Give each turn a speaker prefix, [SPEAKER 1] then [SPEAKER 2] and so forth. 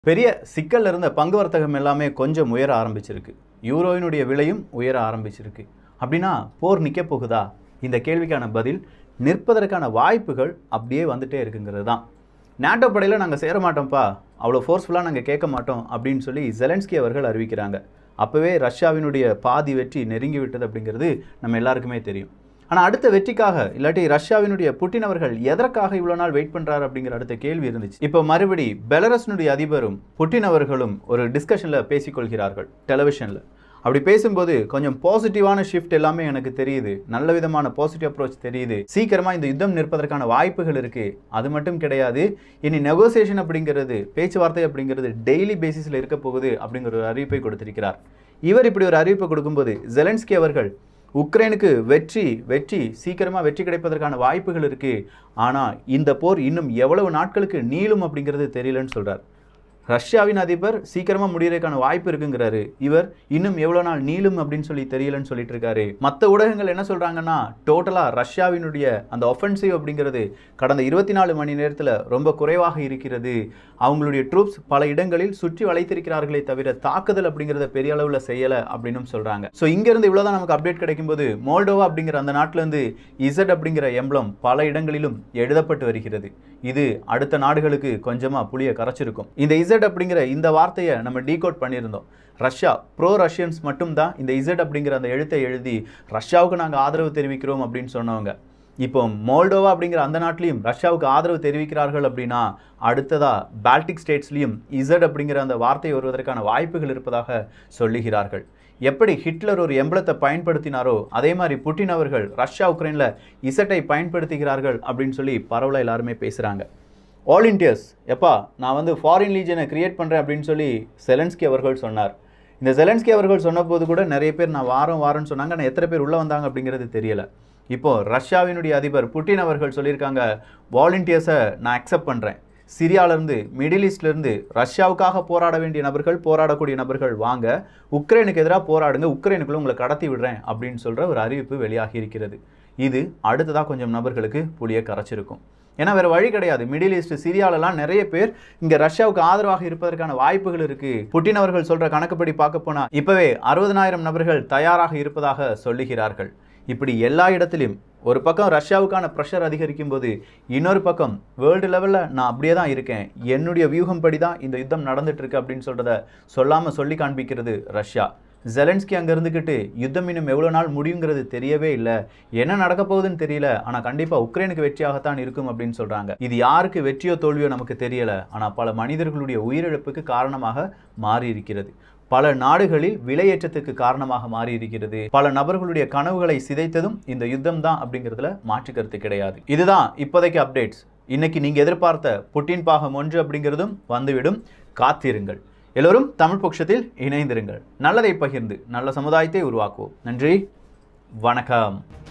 [SPEAKER 1] பெரிய சிக்கல்ல இருந்த பங்கு வர்த்தகம் எல்லாமே கொஞ்சம் உயர ஆரம்பிச்சிருக்கு யூரோயினுடைய விலையும் உயர ஆரம்பிச்சிருக்கு அப்படின்னா போர் நிற்க போகுதா இந்த கேள்விக்கான பதில் நிற்பதற்கான வாய்ப்புகள் அப்படியே வந்துட்டே இருக்குங்கிறது தான் நாட்டோ படையில் நாங்கள் சேர மாட்டோம்ப்பா அவ்வளோ ஃபோர்ஸ்ஃபுல்லாக நாங்கள் கேட்க மாட்டோம் அப்படின்னு சொல்லி ஜெலன்ஸ்கி அவர்கள் அறிவிக்கிறாங்க அப்போவே ரஷ்யாவினுடைய பாதி வெற்றி நெருங்கி விட்டது அப்படிங்கிறது நம்ம எல்லாருக்குமே தெரியும் ஆனால் அடுத்த வெற்றிக்காக இல்லாட்டி ரஷ்யாவினுடைய புட்டின் அவர்கள் எதற்காக இவ்வளோ நாள் வெயிட் பண்ணுறாரு அப்படிங்கிற அடுத்த கேள்வி இருந்துச்சு இப்போ மறுபடி பெலரஸ்னுடைய அதிபரும் புட்டின் அவர்களும் ஒரு டிஸ்கஷனில் பேசிக்கொள்கிறார்கள் டெலிவிஷனில் அப்படி பேசும்போது கொஞ்சம் பாசிட்டிவான ஷிஃப்ட் எல்லாமே எனக்கு தெரியுது நல்ல விதமான பாசிட்டிவ் அப்ரோச் தெரியுது சீக்கிரமாக இந்த யுத்தம் நிற்பதற்கான வாய்ப்புகள் இருக்கு அது மட்டும் கிடையாது இனி நெகோசியேஷன் அப்படிங்கிறது பேச்சுவார்த்தை அப்படிங்கிறது டெய்லி பேசிஸில் இருக்க போகுது அப்படிங்கிற ஒரு அறிவிப்பை கொடுத்திருக்கிறார் இவர் இப்படி ஒரு அறிவிப்பை கொடுக்கும்போது ஜெலன்ஸ்கி அவர்கள் உக்ரைனுக்கு வெற்றி வெற்றி சீக்கிரமாக வெற்றி கிடைப்பதற்கான வாய்ப்புகள் இருக்கு ஆனால் இந்த போர் இன்னும் எவ்வளவு நாட்களுக்கு நீளும் அப்படிங்கிறது தெரியலன்னு சொல்றார் ரஷ்யாவின் அதிபர் சீக்கிரமா முடியறதுக்கான வாய்ப்பு இருக்குங்கிறாரு இவர் இன்னும் எவ்வளவு நாள் நீளும் அப்படின்னு சொல்லி தெரியலன்னு சொல்லிட்டு இருக்காரு மற்ற ஊடகங்கள் என்ன சொல்றாங்கன்னா டோட்டலா ரஷ்யாவினுடைய அந்த ஒஃபென்சிவ் அப்படிங்கிறது கடந்த இருபத்தி நாலு மணி நேரத்தில் ரொம்ப குறைவாக இருக்கிறது அவங்களுடைய ட்ரூப்ஸ் பல இடங்களில் சுற்றி வளைத்திருக்கிறார்களே தவிர தாக்குதல் அப்படிங்கிறத பெரிய அளவில் செய்யலை அப்படின்னு சொல்றாங்க ஸோ இங்கிருந்து இவ்வளோதான் நமக்கு அப்டேட் கிடைக்கும்போது மோல்டோவா அப்படிங்கிற அந்த நாட்டிலேருந்து இசட் அப்படிங்கிற எம்பளம் பல இடங்களிலும் எழுதப்பட்டு வருகிறது இது அடுத்த நாடுகளுக்கு கொஞ்சமாக புளிய கரைச்சிருக்கும் இந்த இசட் அப்படிங்கிற இந்த வார்த்தையை நம்ம டீகோட் பண்ணியிருந்தோம் ரஷ்யா ப்ரோ ரஷ்யன்ஸ் மட்டும்தான் இந்த இசட் அப்படிங்கிற அந்த எழுத்தை எழுதி ரஷ்யாவுக்கு நாங்கள் ஆதரவு தெரிவிக்கிறோம் அப்படின்னு சொன்னவங்க இப்போ மோல்டோவா அப்படிங்கிற அந்த நாட்டிலையும் ரஷ்யாவுக்கு ஆதரவு தெரிவிக்கிறார்கள் அப்படின்னா அடுத்ததா பால்டிக் ஸ்டேட்ஸ்லையும் இசட் அப்படிங்கிற அந்த வார்த்தை வருவதற்கான வாய்ப்புகள் இருப்பதாக சொல்லுகிறார்கள் எப்படி ஹிட்லர் ஒரு எம்பளத்தை பயன்படுத்தினாரோ அதே மாதிரி புட்டின் அவர்கள் ரஷ்யா உக்ரைனில் இசட்டை பயன்படுத்துகிறார்கள் அப்படின்னு சொல்லி பரவலாக எல்லாருமே பேசுகிறாங்க ஆல் இண்டியர்ஸ் எப்பா நான் வந்து ஃபாரின் லீஜனை கிரியேட் பண்ணுறேன் அப்படின்னு சொல்லி செலன்ஸ்கி அவர்கள் சொன்னார் இந்த செலன்ஸ்கி அவர்கள் சொன்னபோது கூட நிறைய பேர் நான் வாரம் வாரம்னு சொன்னாங்க ஆனால் எத்தனை பேர் உள்ளே வந்தாங்க அப்படிங்கிறது தெரியல இப்போ ரஷ்யாவினுடைய அதிபர் புட்டின் அவர்கள் சொல்லியிருக்காங்க வாலண்டியர்ஸை நான் அக்செப்ட் பண்ணுறேன் சிரியாவிலேருந்து மிடில் ஈஸ்ட்லேருந்து ரஷ்யாவுக்காக போராட வேண்டிய நபர்கள் போராடக்கூடிய நபர்கள் வாங்க உக்ரைனுக்கு எதிராக போராடுங்க உக்ரைனுக்குள்ள உங்களை கடத்தி விடுறேன் அப்படின்னு சொல்கிற ஒரு அறிவிப்பு வெளியாகி இருக்கிறது இது அடுத்ததாக கொஞ்சம் நபர்களுக்கு புளிய கரைச்சிருக்கும் ஏன்னா வேறு வழி கிடையாது மிடில் ஈஸ்ட் சிரியாலலாம் நிறைய பேர் இங்கே ரஷ்யாவுக்கு ஆதரவாக இருப்பதற்கான வாய்ப்புகள் இருக்கு புட்டின் அவர்கள் சொல்கிற கணக்குப்படி பார்க்க போனால் இப்போவே அறுபதனாயிரம் நபர்கள் தயாராக இருப்பதாக சொல்லுகிறார்கள் இப்படி எல்லா இடத்திலும் ஒரு பக்கம் ரஷ்யாவுக்கான ப்ரெஷர் அதிகரிக்கும் போது இன்னொரு பக்கம் வேர்ல்டு லெவலில் நான் அப்படியே தான் இருக்கேன் என்னுடைய வியூகம் படி தான் இந்த யுத்தம் நடந்துட்டு இருக்கு அப்படின்னு சொல்கிறத சொல்லாமல் சொல்லி காண்பிக்கிறது ரஷ்யா ஜெலன்ஸ்கி அங்கே இருந்துக்கிட்டு யுத்தம் இன்னும் எவ்வளோ நாள் முடியுங்கிறது தெரியவே இல்லை என்ன நடக்க போகுதுன்னு தெரியல ஆனால் கண்டிப்பாக உக்ரைனுக்கு வெற்றியாகத்தான் இருக்கும் அப்படின்னு சொல்கிறாங்க இது யாருக்கு வெற்றியோ தோல்வியோ நமக்கு தெரியல ஆனால் பல மனிதர்களுடைய உயிரிழப்புக்கு காரணமாக மாறி இருக்கிறது பல நாடுகளில் விலையேற்றத்துக்கு காரணமாக மாறி இருக்கிறது பல நபர்களுடைய கனவுகளை சிதைத்ததும் இந்த யுத்தம் தான் அப்படிங்கிறதுல மாற்று கருத்து கிடையாது இதுதான் இப்போதைக்கு அப்டேட்ஸ் இன்னைக்கு நீங்க எதிர்பார்த்த புட்டின் பாகம் ஒன்று அப்படிங்கிறதும் வந்துவிடும் காத்திருங்கள் எல்லோரும் தமிழ் பட்சத்தில் இணைந்திருங்கள் நல்லதை பகிர்ந்து நல்ல சமுதாயத்தை உருவாக்குவோம் நன்றி வணக்கம்